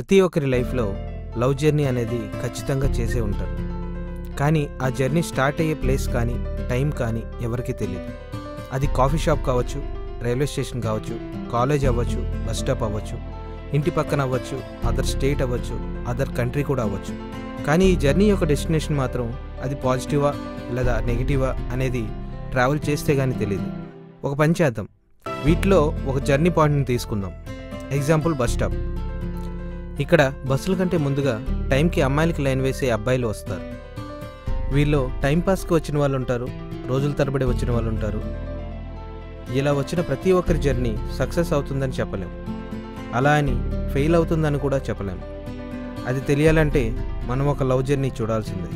ప్రతి ఒక్కరి లైఫ్లో లవ్ జర్నీ అనేది ఖచ్చితంగా చేసే ఉంటారు కానీ ఆ జర్నీ స్టార్ట్ అయ్యే ప్లేస్ కానీ టైం కానీ ఎవరికీ తెలియదు అది కాఫీ షాప్ కావచ్చు రైల్వే స్టేషన్ కావచ్చు కాలేజ్ అవ్వచ్చు బస్ స్టాప్ అవ్వచ్చు ఇంటి పక్కన అవ్వచ్చు అదర్ స్టేట్ అవ్వచ్చు అదర్ కంట్రీ కూడా అవ్వచ్చు కానీ ఈ జర్నీ యొక్క డెస్టినేషన్ మాత్రం అది పాజిటివా లేదా నెగిటివా అనేది ట్రావెల్ చేస్తే కానీ తెలియదు ఒక పని చేద్దాం వీటిలో ఒక జర్నీ పాయింట్ని తీసుకుందాం ఎగ్జాంపుల్ బస్ స్టాప్ ఇక్కడ బస్సుల కంటే ముందుగా టైంకి అమ్మాయిలకి లైన్ వేసే అబ్బాయిలు వస్తారు వీళ్ళు టైంపాస్కి వచ్చిన వాళ్ళు ఉంటారు రోజుల తరబడి వచ్చిన వాళ్ళు ఉంటారు ఇలా వచ్చిన ప్రతి ఒక్కరి జర్నీ సక్సెస్ అవుతుందని చెప్పలేం అలా అని ఫెయిల్ అవుతుందని కూడా చెప్పలేం అది తెలియాలంటే మనం ఒక లవ్ జర్నీ చూడాల్సిందే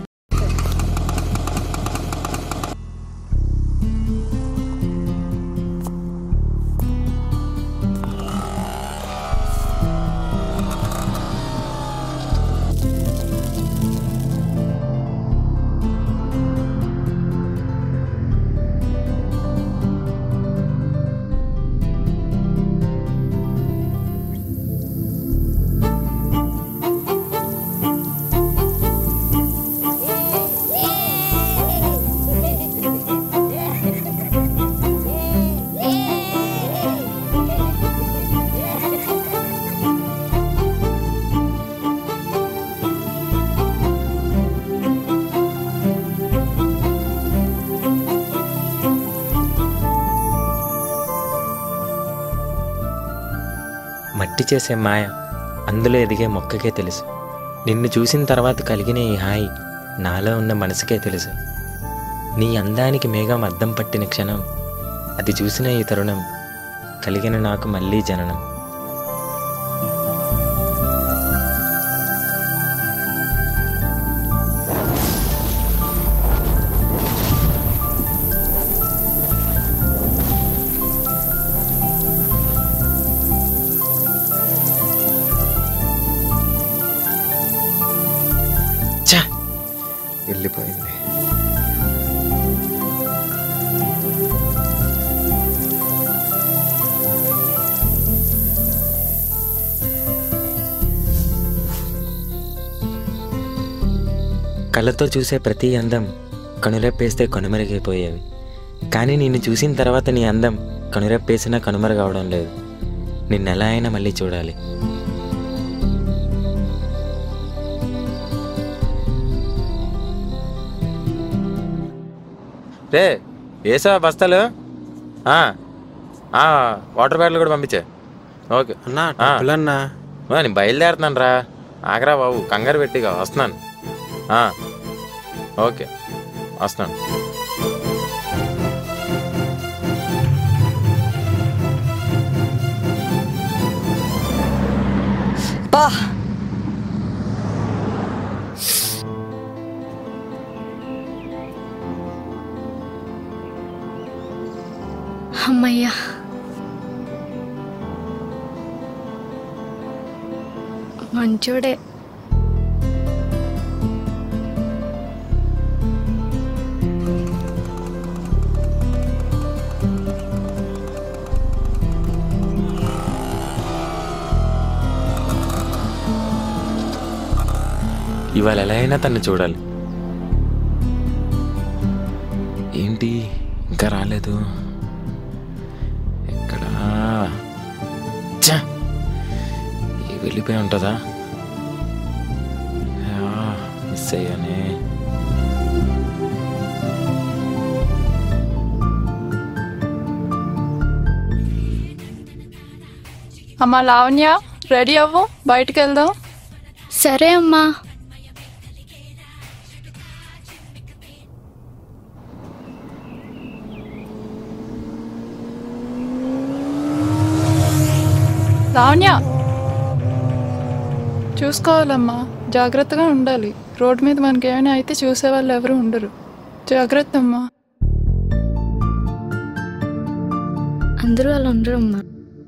మట్టి చేసే మాయ అందులో ఎదిగే మొక్కకే తెలుసు నిన్ను చూసిన తర్వాత కలిగిన ఈ హాయి నాలో ఉన్న మనసుకే తెలుసు నీ అందానికి మేఘం అద్దం పట్టిన క్షణం అది చూసిన ఈ తరుణం కలిగిన నాకు మళ్ళీ జననం ఛా వెళ్ళిపోయింది కళ్ళతో చూసే ప్రతి అందం కనురెప్పేస్తే కనుమరుగైపోయేవి కానీ నిన్ను చూసిన తర్వాత నీ అందం కనురెప్పేసినా కనుమరుగవడం లేదు నిన్ను ఎలా అయినా మళ్ళీ చూడాలి రే వేసావా బస్తాలు ఆ, ఆ, వాటర్ బాటిల్ కూడా పంపించే ఓకే అన్నా ఆ. డబ్బులన్నా ఆ, నేను బయలుదేరుతున్నాను రా ఆగరా బాబు కంగారు పెట్టిగా వస్తున్నాను ఆ, ఓకే వస్తున్నాను బా అమ్మయ్యా మంచోడే ఇవాళ ఎలా అయినా తను చూడాలి ఏంటి ఇంకా రాలేదు ఎక్కడా ఛ! ఈ వెళ్ళిపోయి ఉంటుందా ఆ, మిస్ అయ్యానే అమ్మా లావణ్య రెడీ అవ్వు బయటికి వెళ్దాం సరే అమ్మా లావణ్య చూసుకోవాలమ్మా జాగ్రత్తగా ఉండాలి రోడ్డు మీద మనకి ఏమైనా అయితే చూసేవాళ్ళు ఎవరు ఉండరు జాగ్రత్త అమ్మా అందరూ అలా ఉండరు అమ్మా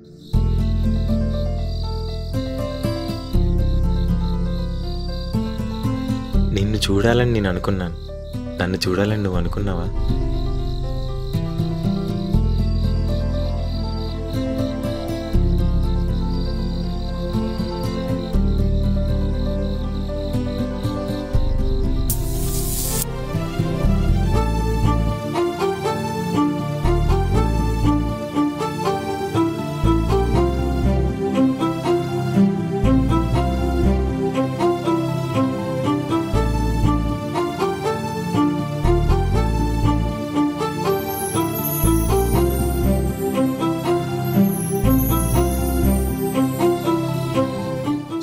నిన్ను చూడాలని నేను అనుకున్నాను నన్ను చూడాలని నువ్వు అనుకున్నావా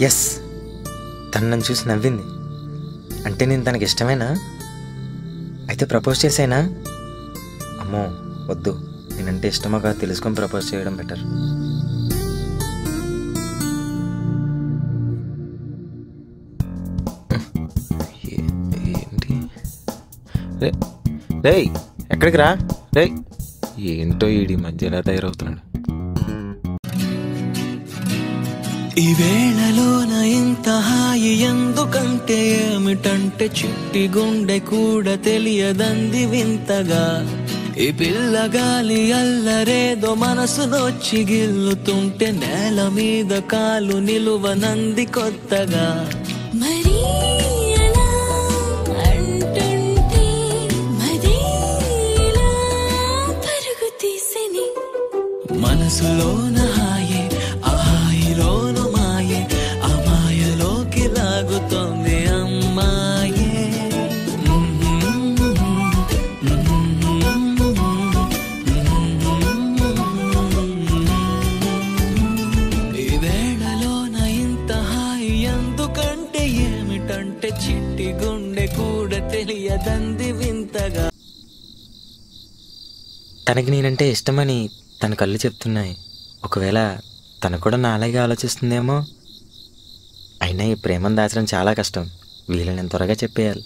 ఎస్ తను నన్ను చూసి నవ్వింది అంటే నేను తనకి ఇష్టమేనా అయితే ప్రపోజ్ చేసేనా అమ్మో వద్దు నేనంటే ఇష్టమో కాదు తెలుసుకొని ప్రపోజ్ చేయడం బెటర్ ఏంటి రే రేయ్ ఎక్కడికి రా రేయ్ ఏంటో ఈడి మధ్య ఎలా తయారవుతున్నాడు ఈ వేళలోన ఇంత హాయి ఎందుకంటే ఏమిటంటే చిట్టి గుండె కూడా తెలియదంది వింతగా ఈ పిల్లగాలి అల్లరేదో మనసునొచ్చి గిల్లుతుంటే నేల మీద కాలు నిలువనంది కొత్తగా మరీ అలా అంటుంటే మరీ ఇలా పరుగు తీసెని మనసులోన హాయే ఆ హాయిలోన మాయే ఆ మాయలోకి లాగుతోంది అమ్మాయే ఈ వేళలోన ఇంత హాయి ఎందుకంటే ఏమిటంటే చిట్టి గుండె కూడా తెలియదంది వింతగా తనకి నేనంటే ఇష్టమని తన కళ్ళు చెప్తున్నాయి ఒకవేళ తను కూడా నా అలాగే ఆలోచిస్తుందేమో అయినా ఈ ప్రేమను దాచడం చాలా కష్టం వీళ్ళని త్వరగా చెప్పేయాలి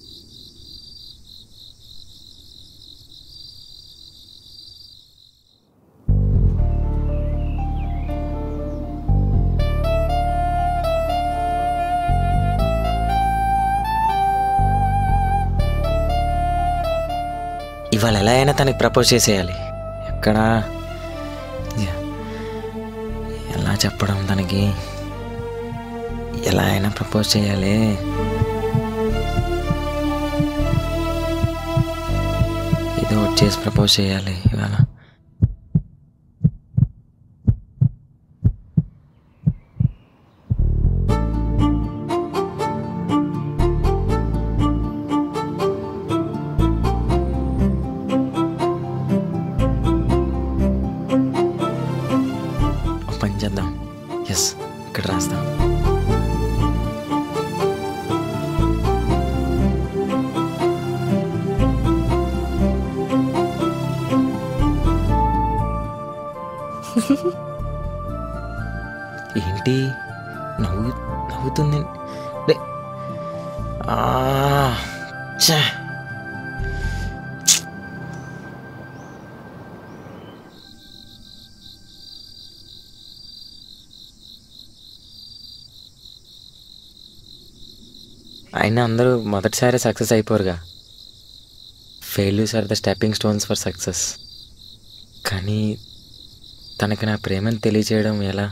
ఇవాళ ఎలా అయినా తనకి ప్రపోజ్ చేసేయాలి ఎక్కడా ఎ- ఎలా చెప్పడం తనకి ఎలా అయినా ప్రపోజ్ చేయాలి ఏదో ఒకటి చేసి ప్రపోజ్ చేయాలి ఇవాళ ఒక పని చేద్దాం ఎస్ ఇక్కడ రాస్తాం ఏంటి నవ్వు నవ్వుతుంది లే. ఆ, ఛే. అయినా అందరూ మొదటిసారి సక్సెస్ అయిపోరుగా failures are the stepping stones for success కానీ తనకి నా ప్రేమను తెలియచేయడం ఎలా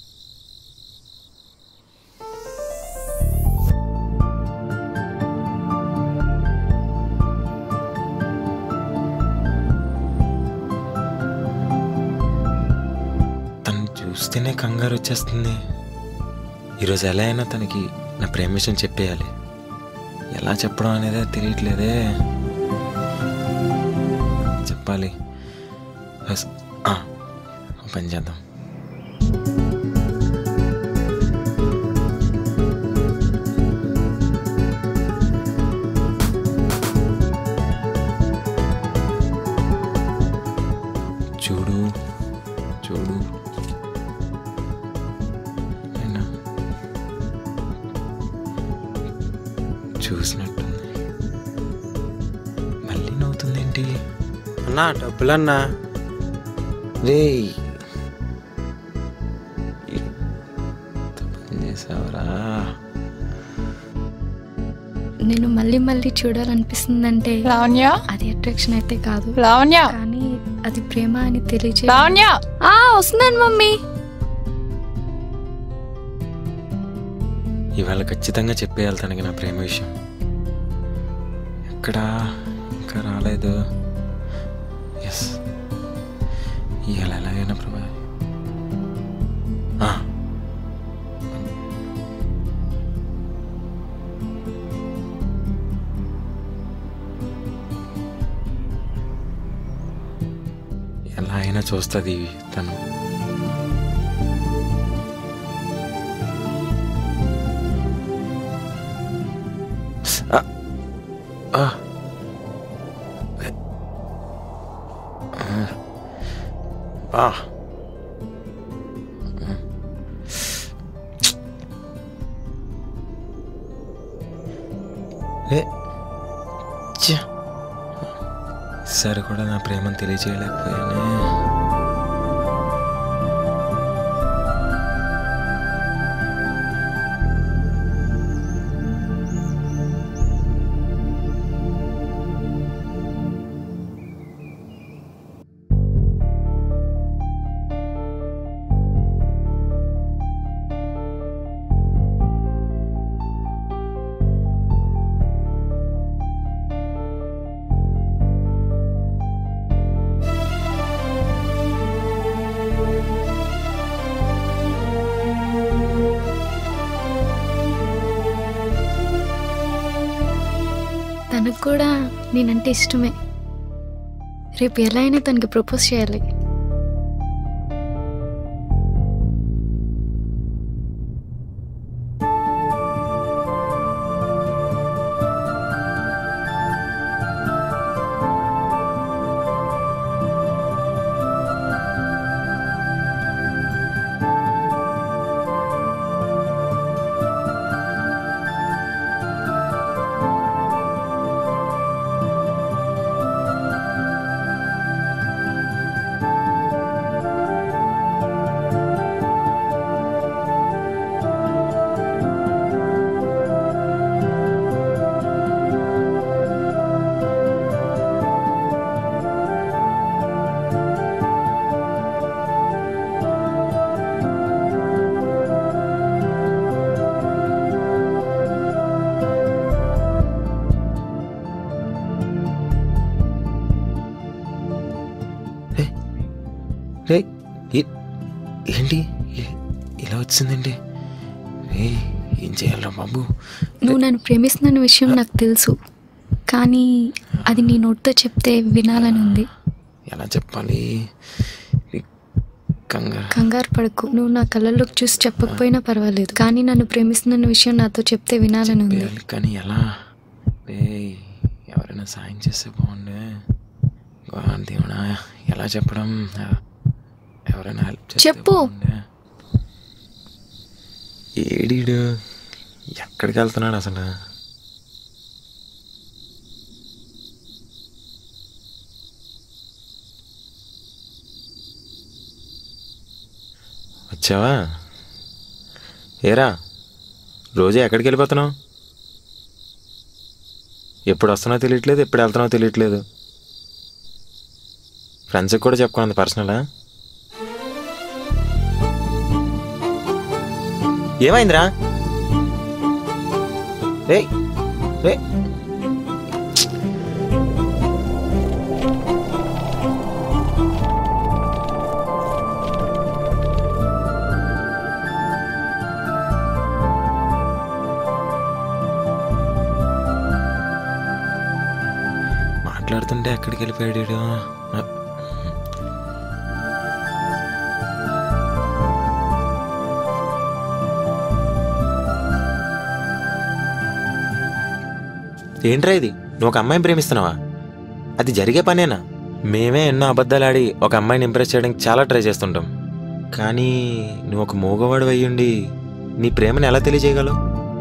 తను చూస్తేనే కంగారు వచ్చేస్తుంది ఈరోజు ఎలా అయినా తనకి నా ప్రేమ విషయం చెప్పేయాలి ఎలా చెప్పడం అనేదే తెలియట్లేదే చెప్పాలి ఎస్, ఆ, ఒక పని చేద్దాం చూడు చూడు అయినా చూసినట్టుంది మళ్ళీ నవ్వుతుందేంటి అన్నా డబ్బులన్నా రే చేసావరా నేను మళ్ళీ మళ్ళీ చూడాలనిపిస్తుందంటే లావణ్య అది అట్రాక్షన్ అయితే కాదు లావణ్య కానీ అది ప్రేమ అని తెలియచే లావణ్య ఆ వస్తున్నాను మమ్మీ ఇవాళ ఖచ్చితంగా చెప్పేయాలి తనకి నా ప్రేమ విషయం ఎక్కడా ఇంకా రాలేదు ఎస్ ఇవాళ ఎలాగైనా ప్రభా ఆ. ఎలా అయినా చూస్తుంది తను ఆ. ఆ. ఏ ఛ. సరే కూడా నా ప్రేమను తెలియజేయలేకపోయానే తనకు కూడా నేనంటే ఇష్టమే రేపు ఎలా అయినా తనకి ప్రపోజ్ చేయాలి రే ఏ- ఏంటి ఏ- ఇలా వచ్చిందండి రే ఏం చేయాలరా బాబు నువ్వు నన్ను ప్రేమిస్తున్న విషయం నాకు తెలుసు కానీ అది నీ నోటితో చెప్తే వినాలని ఉంది ఎలా చెప్పాలి ఈ కంగారు కంగారు పడకు నువ్వు నా కళ్ళల్లోకి చూసి చెప్పకపోయినా పర్వాలేదు కానీ నన్ను ప్రేమిస్తున్న విషయం నాతో చెప్తే వినాలని ఉంది చెప్పేయాలి కానీ ఎలా రే ఎవరైనా సాయం చేస్తే బాగుండే గోవాన్ దేవుడా ఎలా చెప్పడం ఎవరైనా హెల్ప్ చేస్తే చెప్పు. బాగుండే. ఏడీడు ఎక్కడికి వెళ్తున్నాడు అసలు వచ్చావా ఏరా రోజు ఎక్కడికి వెళ్ళిపోతున్నావు ఎప్పుడు వస్తున్నావు తెలియట్లేదు ఎప్పుడు వెళ్తున్నావు తెలియట్లేదు ఫ్రెండ్స్కి కూడా చెప్పుకున్నది పర్సనలా ఏమైందిరా రే రే మాట్లాడుతుంటే ఎక్కడికి వెళ్ళిపోయాడు ఈడు? ఆ, ఏంట్రా ఇది నువ్వు ఒక అమ్మాయిని ప్రేమిస్తున్నావా అది జరిగే పనేనా మేమే ఎన్నో అబద్ధాలు ఆడి ఒక అమ్మాయిని ఇంప్రెస్ చేయడానికి చాలా ట్రై చేస్తుంటాం కానీ నువ్వు ఒక మూగవాడు అయ్యుండి నీ ప్రేమను ఎలా తెలియజేయగలవు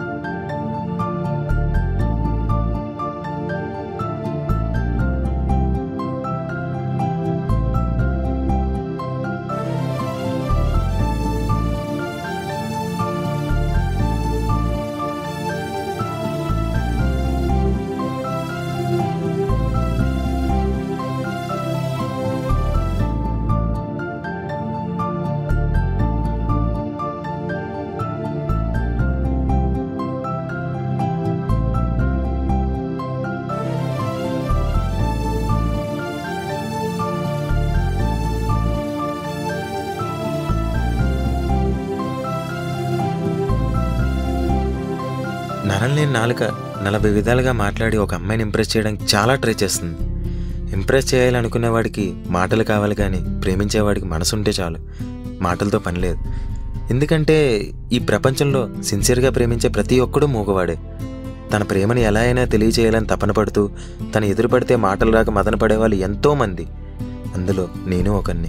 నరలేని నాలుక నలభై విధాలుగా మాట్లాడి ఒక అమ్మాయిని ఇంప్రెస్ చేయడానికి చాలా ట్రై చేస్తుంది ఇంప్రెస్ చేయాలనుకునేవాడికి మాటలు కావాలి కానీ ప్రేమించేవాడికి మనసు ఉంటే చాలు మాటలతో పని లేదు ఎందుకంటే ఈ ప్రపంచంలో సిన్సియర్గా ప్రేమించే ప్రతి ఒక్కడూ మూగవాడే తన ప్రేమని ఎలా అయినా తెలియచేయాలని తపన పడుతూ తన ఎదురుపడితే మాటలు రాక మదన పడేవాళ్ళు ఎంతోమంది అందులో నేను ఒకరిని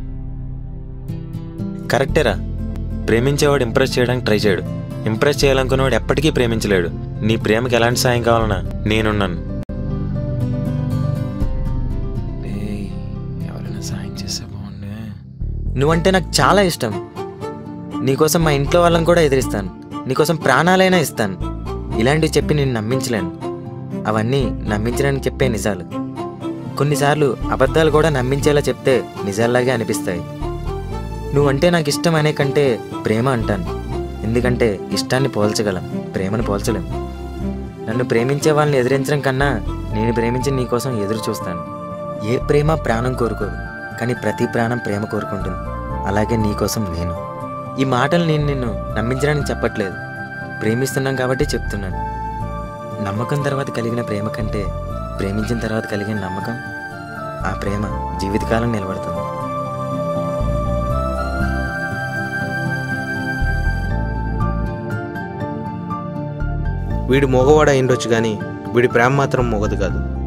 కరెక్టేరా ప్రేమించేవాడు ఇంప్రెస్ చేయడానికి ట్రై చేయడు ఇంప్రెస్ చేయాలనుకున్నవాడు ఎప్పటికీ ప్రేమించలేడు నీ ప్రేమకి ఎలాంటి సాయం కావాలన్నా నేనున్నాను ఏయ్, ఎవరైనా సాయం చేస్తే బాగుండే నువ్వంటే నాకు చాలా ఇష్టం నీకోసం మా ఇంట్లో వాళ్ళని కూడా ఎదిరిస్తాను నీకోసం ప్రాణాలైనా ఇస్తాను ఇలాంటివి చెప్పి నేను నమ్మించలేను అవన్నీ నమ్మించడానికి చెప్పే నిజాలు కొన్నిసార్లు అబద్ధాలు కూడా నమ్మించేలా చెప్తే నిజాల్లాగే అనిపిస్తాయి నువ్వంటే నాకు ఇష్టం అనే కంటే ప్రేమ అంటాను ఎందుకంటే ఇష్టాన్ని పోల్చగలం ప్రేమను పోల్చలేం నన్ను ప్రేమించే వాళ్ళని ఎదిరించడం కన్నా నేను ప్రేమించిన నీ కోసం ఎదురు చూస్తాను ఏ ప్రేమ ప్రాణం కోరుకోదు కానీ ప్రతి ప్రాణం ప్రేమ కోరుకుంటుంది అలాగే నీ కోసం నేను ఈ మాటలు నేను నిన్ను నమ్మించడానికి చెప్పట్లేదు ప్రేమిస్తున్నాం కాబట్టి చెప్తున్నాను నమ్మకం తర్వాత కలిగిన ప్రేమ కంటే ప్రేమించిన తర్వాత కలిగిన నమ్మకం ఆ ప్రేమ జీవితకాలం నిలబడుతుంది వీడు మగవాడు అయిండొచ్చు కానీ వీడి ప్రేమ మాత్రం మొగదు కాదు